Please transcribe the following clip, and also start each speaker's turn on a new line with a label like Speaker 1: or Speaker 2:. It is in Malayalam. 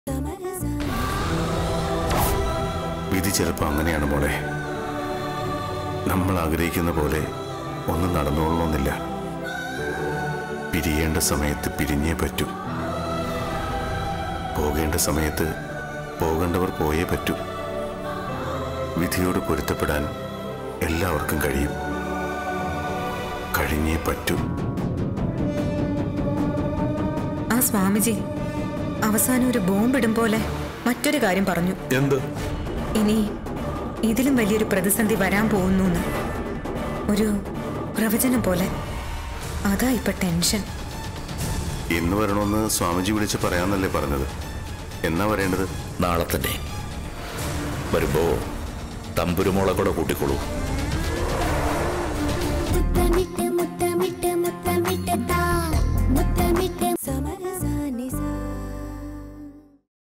Speaker 1: വിധി ചിലപ്പോൾ അങ്ങനെയാണ് മോളെ നമ്മൾ ആഗ്രഹിക്കുന്ന പോലെ ഒന്നും നടന്നുകൊള്ളണമെന്നില്ല പിരിയേണ്ട സമയത്ത് പിരിഞ്ഞേ പറ്റൂ പോകേണ്ട സമയത്ത് പോകേണ്ടവർ പോയേ പറ്റൂ വിധിയോട് പൊരുത്തപ്പെടാൻ എല്ലാവർക്കും കഴിയും കഴിഞ്ഞേ പറ്റൂ
Speaker 2: ആ സ്വാമിജി അവസാനം ഒരു ബോംബിടും പോലെ മറ്റൊരു കാര്യം പറഞ്ഞു
Speaker 3: എന്ത്
Speaker 2: ഇനി ഇതിലും വലിയൊരു പ്രതിസന്ധി വരാൻ പോകുന്നു എന്ന് ഒരു പ്രവചനം പോലെ അതാ ഇപ്പൊ ടെൻഷൻ
Speaker 1: എന്ന് വരണമെന്ന് സ്വാമിജി വിളിച്ച് പറയാന്നല്ലേ പറഞ്ഞത് എന്നാ വരേണ്ടത്
Speaker 3: നാളെ തന്നെ വരുമ്പോ തമ്പുരുമോളെ കൂടെ കൂട്ടിക്കോളൂ
Speaker 4: തുത്തനിട്ട്